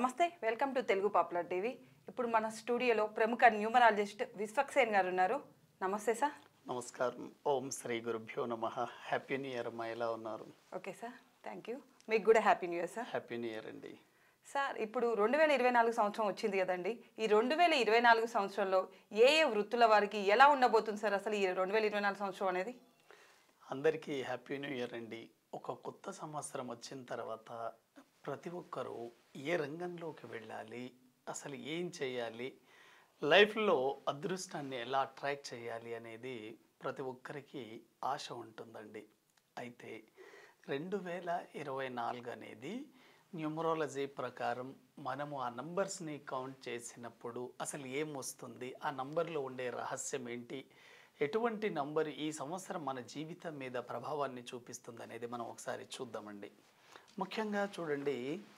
నమస్తే welcome to Telugu popular TV ఇప్పుడు మన స్టూడియోలో ప్రముఖ న్యూమరాలజిస్ట్ విశ్వక్సేన్ గారు ఉన్నారు నమస్తే సార్ నమస్కారం ఓం శ్రీ గురుభ్యో నమ హ్యాపీ న్యూ ఇయర్ అమ్మా ఎలా ఉన్నారు ఓకే సార్ థ్యాంక్ యూ మీకు కూడా happy new year sir happy new year అండి సార్ ఇప్పుడు రెండు వేల ఇరవై నాలుగు సంవత్సరం వచ్చింది కదండి ఈ రెండు వేల ఇరవై నాలుగు సంవత్సరంలో ఏ ఏ వృత్తుల వారికి ఎలా ఉండబోతుంది సార్ అసలు ఈ రెండు వేల ఇరవై నాలుగు సంవత్సరం అనేది అందరికీ హ్యాపీ న్యూ ఇయర్ అండి ఒక కొత్త సంవత్సరం వచ్చిన తర్వాత ప్రతి ఒక్కరూ ఏ రంగంలోకి వెళ్ళాలి అసలు ఏం చేయాలి లైఫ్లో అదృష్టాన్ని ఎలా అట్రాక్ట్ చేయాలి అనేది ప్రతి ఒక్కరికి ఆశ ఉంటుందండి అయితే రెండు వేల ఇరవై నాలుగు అనేది న్యూమరాలజీ ప్రకారం మనము ఆ నంబర్స్ని కౌంట్ చేసినప్పుడు అసలు ఏం వస్తుంది ఆ నంబర్లో ఉండే రహస్యం ఏంటి ఎటువంటి నంబర్ ఈ సంవత్సరం మన జీవితం మీద ప్రభావాన్ని చూపిస్తుంది అనేది మనం ఒకసారి చూద్దామండి ముఖ్యంగా చూడండి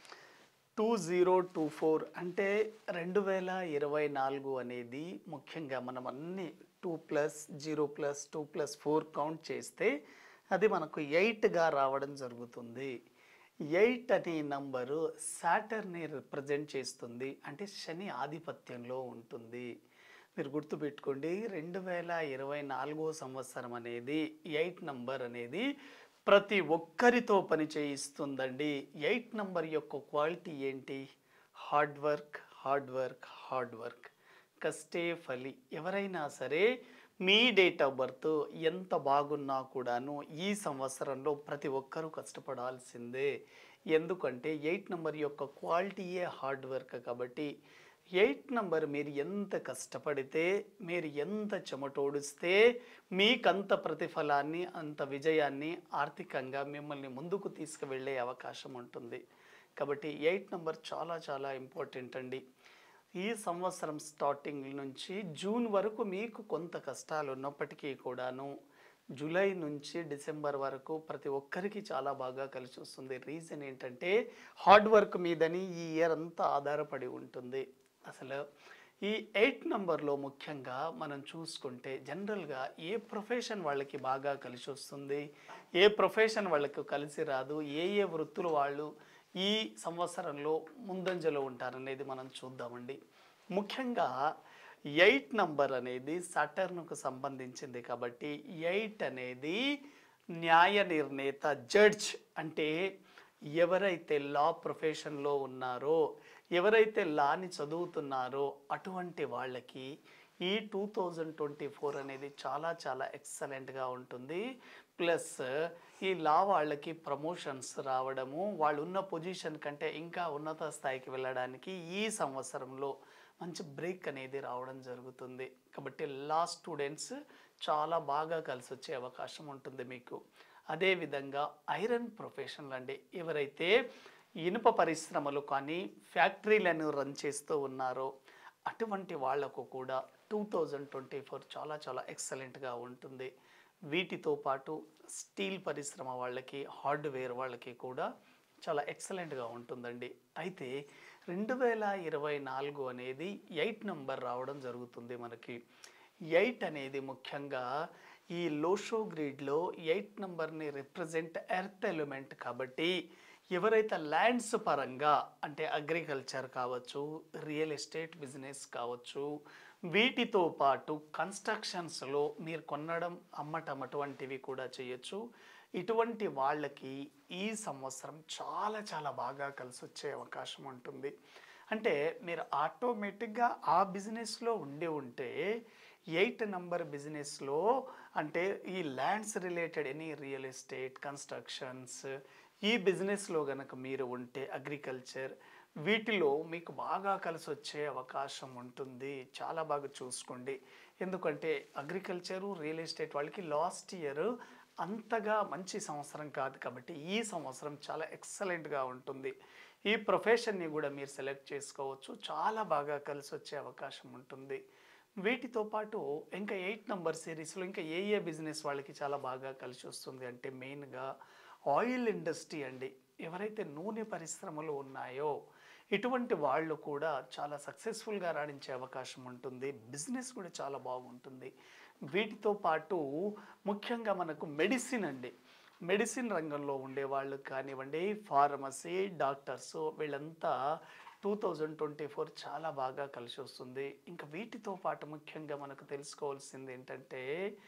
టూ జీరో టూ ఫోర్ అంటే రెండు వేల ఇరవై నాలుగు అనేది ముఖ్యంగా మనం అన్ని two plus zero plus two plus four count చేస్తే అది మనకు ఎయిట్గా రావడం జరుగుతుంది ఎయిట్ అనే నంబరు సాటర్ని రిప్రజెంట్ చేస్తుంది అంటే శని ఆధిపత్యంలో ఉంటుంది మీరు గుర్తుపెట్టుకోండి రెండు వేల ఇరవై నాలుగో సంవత్సరం అనేది ఎయిట్ నంబర్ అనేది ప్రతి ఒక్కరితో పని చేయిస్తుందండి ఎయిట్ నంబర్ యొక్క క్వాలిటీ ఏంటి hard work hard work hard work కష్టే ఫలి ఎవరైనా సరే మీ డేట్ ఆఫ్ బర్త్ ఎంత బాగున్నా కూడాను ఈ సంవత్సరంలో ప్రతి ఒక్కరూ కష్టపడాల్సిందే ఎందుకంటే ఎయిట్ నంబర్ యొక్క క్వాలిటీయే హార్డ్ వర్క్ కాబట్టి ఎయిట్ నంబర్ మీరు ఎంత కష్టపడితే మీరు ఎంత చెమటోడిస్తే మీకంత ప్రతిఫలాన్ని అంత విజయాన్ని ఆర్థికంగా మిమ్మల్ని ముందుకు తీసుకువెళ్ళే అవకాశం ఉంటుంది కాబట్టి ఎయిట్ నంబర్ చాలా చాలా ఇంపార్టెంట్ అండి ఈ సంవత్సరం స్టార్టింగ్ నుంచి జూన్ వరకు మీకు కొంత కష్టాలు ఉన్నప్పటికీ కూడాను జూలై నుంచి డిసెంబర్ వరకు ప్రతి ఒక్కరికి చాలా బాగా కలిసి వస్తుంది రీజన్ ఏంటంటే హార్డ్ వర్క్ మీదని ఈ ఇయర్ అంతా ఆధారపడి ఉంటుంది అసలు ఈ ఎయిట్ నంబర్లో ముఖ్యంగా మనం చూసుకుంటే జనరల్గా ఏ ప్రొఫెషన్ వాళ్ళకి బాగా కలిసి వస్తుంది ఏ ప్రొఫెషన్ వాళ్ళకి కలిసి రాదు ఏ ఏ వృత్తులు వాళ్ళు ఈ సంవత్సరంలో ముందంజలో ఉంటారనేది మనం చూద్దామండి ముఖ్యంగా ఎయిట్ నంబర్ అనేది సటర్న్కు సంబంధించింది కాబట్టి ఎయిట్ అనేది న్యాయ నిర్ణేత జడ్జ్ అంటే ఎవరైతే లా ప్రొఫెషన్లో ఉన్నారో ఎవరైతే లాని చదువుతున్నారో అటువంటి వాళ్ళకి ఈ టూ థౌజండ్ ట్వంటీ ఫోర్ అనేది చాలా చాలా ఎక్సలెంట్గా ఉంటుంది ప్లస్ ఈ లా వాళ్ళకి ప్రమోషన్స్ రావడము వాళ్ళు ఉన్న పొజిషన్ కంటే ఇంకా ఉన్నత స్థాయికి వెళ్ళడానికి ఈ సంవత్సరంలో మంచి బ్రేక్ అనేది రావడం జరుగుతుంది కాబట్టి లా స్టూడెంట్స్ చాలా బాగా కలిసి వచ్చే అవకాశం ఉంటుంది మీకు అదేవిధంగా ఐరన్ ప్రొఫెషన్లు అండి ఎవరైతే ఇనుప పరిశ్రమలు కానీ ఫ్యాక్టరీలను రన్ చేస్తూ ఉన్నారో అటువంటి వాళ్లకు కూడా టూ థౌజండ్ ట్వంటీ ఫోర్ చాలా చాలా ఎక్సలెంట్గా ఉంటుంది వీటితో పాటు స్టీల్ పరిశ్రమ వాళ్ళకి హార్డ్వేర్ వాళ్ళకి కూడా చాలా ఎక్సలెంట్గా ఉంటుందండి అయితే రెండు వేల ఇరవై నాలుగు అనేది ఎయిట్ నంబర్ రావడం జరుగుతుంది మనకి ఎయిట్ అనేది ముఖ్యంగా ఈ లోషో గ్రిడ్లో ఎయిట్ నంబర్ని రిప్రజెంట్ ఎర్త్ ఎలిమెంట్ కాబట్టి ఎవరైతే ల్యాండ్స్ పరంగా అంటే అగ్రికల్చర్ కావచ్చు రియల్ ఎస్టేట్ బిజినెస్ కావచ్చు వీటితో పాటు కన్స్ట్రక్షన్స్లో మీరు కొనడం అమ్మటం అటువంటివి కూడా చేయొచ్చు ఇటువంటి వాళ్ళకి ఈ సంవత్సరం చాలా చాలా బాగా కలిసి వచ్చే అవకాశం ఉంటుంది అంటే మీరు ఆటోమేటిక్గా ఆ బిజినెస్లో ఉండి ఉంటే ఎయిట్ నంబర్ బిజినెస్లో అంటే ఈ lands related any real estate constructions ఈ బిజినెస్లో గనక మీరు ఉంటే అగ్రికల్చర్ వీటిలో మీకు బాగా కలిసి వచ్చే అవకాశం ఉంటుంది చాలా బాగా చూసుకోండి ఎందుకంటే అగ్రికల్చరు రియల్ ఎస్టేట్ వాళ్ళకి లాస్ట్ ఇయర్ అంతగా మంచి సంవత్సరం కాదు కాబట్టి ఈ సంవత్సరం చాలా ఎక్సలెంట్గా ఉంటుంది ఈ ప్రొఫెషన్ని కూడా మీరు సెలెక్ట్ చేసుకోవచ్చు చాలా బాగా కలిసి వచ్చే అవకాశం ఉంటుంది వీటితో పాటు ఇంకా ఎయిట్ నంబర్ సిరీస్లో ఇంకా ఏ ఏ బిజినెస్ వాళ్ళకి చాలా బాగా కలిసి వస్తుంది అంటే మెయిన్గా ఆయిల్ ఇండస్ట్రీ అండి ఎవరైతే నూనె పరిశ్రమలు ఉన్నాయో ఇటువంటి వాళ్ళు కూడా చాలా సక్సెస్ఫుల్గా రాణించే అవకాశం ఉంటుంది బిజినెస్ కూడా చాలా బాగుంటుంది వీటితో పాటు ముఖ్యంగా మనకు మెడిసిన్ అండి మెడిసిన్ రంగంలో ఉండే వాళ్ళు కానివ్వండి ఫార్మసీ డాక్టర్స్ వీళ్ళంతా టూ థౌజండ్ ట్వంటీ ఫోర్ చాలా బాగా కలిసి వస్తుంది ఇంకా వీటితో పాటు ముఖ్యంగా మనకు తెలుసుకోవాల్సింది ఏంటంటే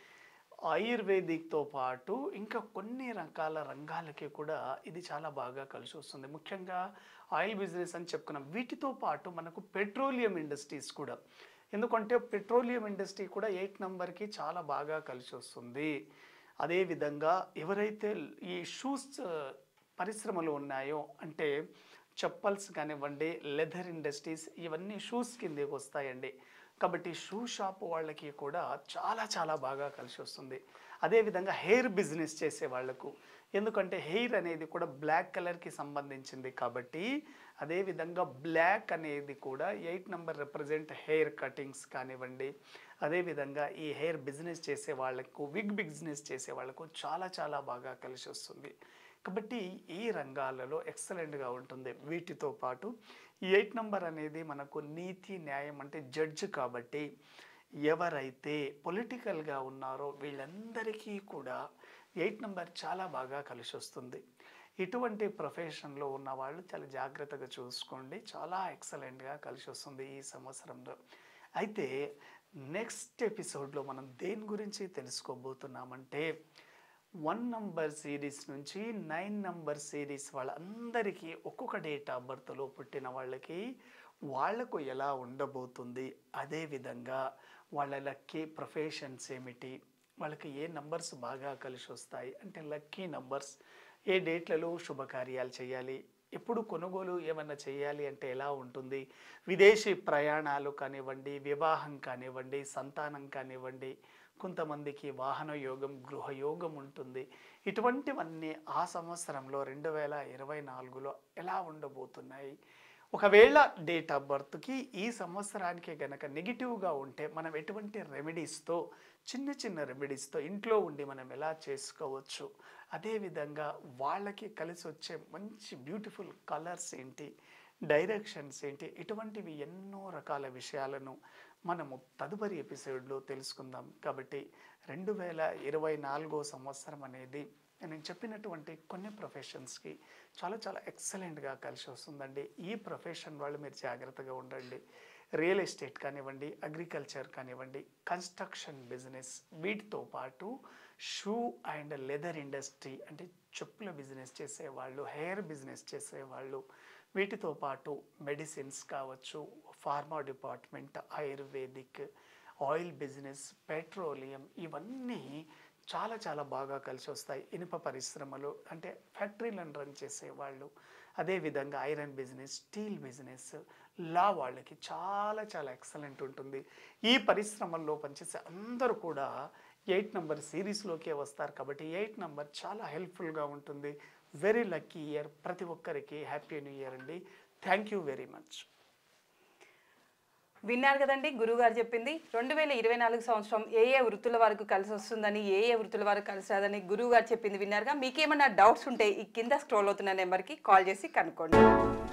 ఆయుర్వేదిక్తో పాటు ఇంకా కొన్ని రకాల రంగాలకి కూడా ఇది చాలా బాగా కలిసి వస్తుంది ముఖ్యంగా ఆయిల్ బిజినెస్ అని చెప్పుకున్నాం వీటితో పాటు మనకు పెట్రోలియం ఇండస్ట్రీస్ కూడా ఎందుకంటే పెట్రోలియం ఇండస్ట్రీ కూడా ఎయిట్ నెంబర్కి చాలా బాగా కలిసి వస్తుంది అదేవిధంగా ఎవరైతే ఈ షూస్ పరిశ్రమలు ఉన్నాయో అంటే చెప్పల్స్ కానివ్వండి లెదర్ ఇండస్ట్రీస్ ఇవన్నీ షూస్ కిందకి వస్తాయండి కాబట్టి షూ షాప్ వాళ్ళకి కూడా చాలా చాలా బాగా కలిసి వస్తుంది అదేవిధంగా హెయిర్ బిజినెస్ చేసే వాళ్ళకు ఎందుకంటే హెయిర్ అనేది కూడా బ్లాక్ కలర్కి సంబంధించింది కాబట్టి అదేవిధంగా బ్లాక్ అనేది కూడా eight number represent hair cuttings కానివ్వండి అదేవిధంగా ఈ హెయిర్ బిజినెస్ చేసే వాళ్ళకు విగ్ బిజినెస్ చేసే వాళ్ళకు చాలా చాలా బాగా కలిసి వస్తుంది కాబట్టి ఈ రంగాలలో ఎక్సలెంట్గా ఉంటుంది వీటితో పాటు ఈ ఎయిట్ నంబర్ అనేది మనకు నీతి న్యాయం అంటే జడ్జ్ కాబట్టి ఎవరైతే పొలిటికల్గా ఉన్నారో వీళ్ళందరికీ కూడా ఎయిట్ నెంబర్ చాలా బాగా కలిసి వస్తుంది ఇటువంటి ప్రొఫెషన్లో ఉన్న వాళ్ళు చాలా జాగ్రత్తగా చూసుకోండి చాలా ఎక్సలెంట్గా కలిసి వస్తుంది ఈ సంవత్సరంలో అయితే నెక్స్ట్ ఎపిసోడ్లో మనం దేని గురించి తెలుసుకోబోతున్నామంటే వన్ నంబర్ సిరీస్ నుంచి నైన్ నంబర్ సిరీస్ వాళ్ళందరికీ ఒక్కొక్క డేట్ ఆఫ్ బర్త్లో పుట్టిన వాళ్ళకి వాళ్లకు ఎలా ఉండబోతుంది అదేవిధంగా వాళ్ళ లక్కీ ప్రొఫెషన్స్ ఏమిటి వాళ్ళకి ఏ నంబర్స్ బాగా కలిసి వస్తాయి అంటే లక్కీ నంబర్స్ ఏ డేట్లలో శుభకార్యాలు చేయాలి ఎప్పుడు కొనుగోలు ఏమన్నా చేయాలి అంటే ఎలా ఉంటుంది విదేశీ ప్రయాణాలు కానివ్వండి వివాహం కానివ్వండి సంతానం కానివ్వండి కొంతమందికి వాహన యోగం గృహయోగం ఉంటుంది ఇటువంటివన్నీ ఆ సంవత్సరంలో రెండు వేల ఇరవై నాలుగులో ఎలా ఉండబోతున్నాయి ఒకవేళ డేట్ ఆఫ్ బర్త్కి ఈ సంవత్సరానికి గనక నెగిటివ్గా ఉంటే మనం ఎటువంటి రెమెడీస్తో చిన్న చిన్న రెమెడీస్తో ఇంట్లో ఉండి మనం ఎలా చేసుకోవచ్చు అదేవిధంగా వాళ్ళకి కలిసి వచ్చే మంచి బ్యూటిఫుల్ కలర్స్ ఏంటి డైరెక్షన్స్ ఏంటి ఇటువంటివి ఎన్నో రకాల విషయాలను మనము తదుపరి ఎపిసోడ్లో తెలుసుకుందాం కాబట్టి రెండు వేల ఇరవై నాలుగో సంవత్సరం అనేది నేను చెప్పినటువంటి కొన్ని ప్రొఫెషన్స్కి చాలా చాలా ఎక్సలెంట్గా కలిసి వస్తుందండి ఈ ప్రొఫెషన్ వాళ్ళు మీరు జాగ్రత్తగా ఉండండి రియల్ ఎస్టేట్ కానివ్వండి అగ్రికల్చర్ కానివ్వండి కన్స్ట్రక్షన్ బిజినెస్ వీటితో పాటు షూ అండ్ లెదర్ ఇండస్ట్రీ అంటే చెప్పుల బిజినెస్ చేసేవాళ్ళు హెయిర్ బిజినెస్ చేసేవాళ్ళు వీటితో పాటు మెడిసిన్స్ కావచ్చు pharma department ayurvedic oil business petroleum ఇవన్నీ చాలా చాలా బాగా కలిసి వస్తాయి ఇనుప పరిశ్రమలు అంటే ఫ్యాక్టరీలను రన్ చేసేవాళ్ళు అదేవిధంగా ఐరన్ బిజినెస్ స్టీల్ బిజినెస్ లా వాళ్ళకి చాలా చాలా ఎక్సలెంట్ ఉంటుంది ఈ పరిశ్రమల్లో పనిచేసే అందరూ కూడా ఎయిట్ నంబర్ సిరీస్లోకే వస్తారు కాబట్టి ఎయిట్ నంబర్ చాలా హెల్ప్ఫుల్గా ఉంటుంది వెరీ లక్కీ ఇయర్ ప్రతి ఒక్కరికి హ్యాపీ న్యూ ఇయర్ అండి థ్యాంక్ యూ వెరీ మచ్ విన్నారు కదండి గురువుగారు చెప్పింది రెండు వేల ఇరవై నాలుగు సంవత్సరం ఏ ఏ వృత్తుల వారికి కలిసి వస్తుందని ఏ ఏ వృత్తుల వారికి కలిసి రాదని గురువు గారు చెప్పింది విన్నారుగా మీకేమన్నా డౌట్స్ ఉంటే ఈ కింద స్క్రోల్ అవుతున్న నెంబర్కి కాల్ చేసి కనుక్కోండి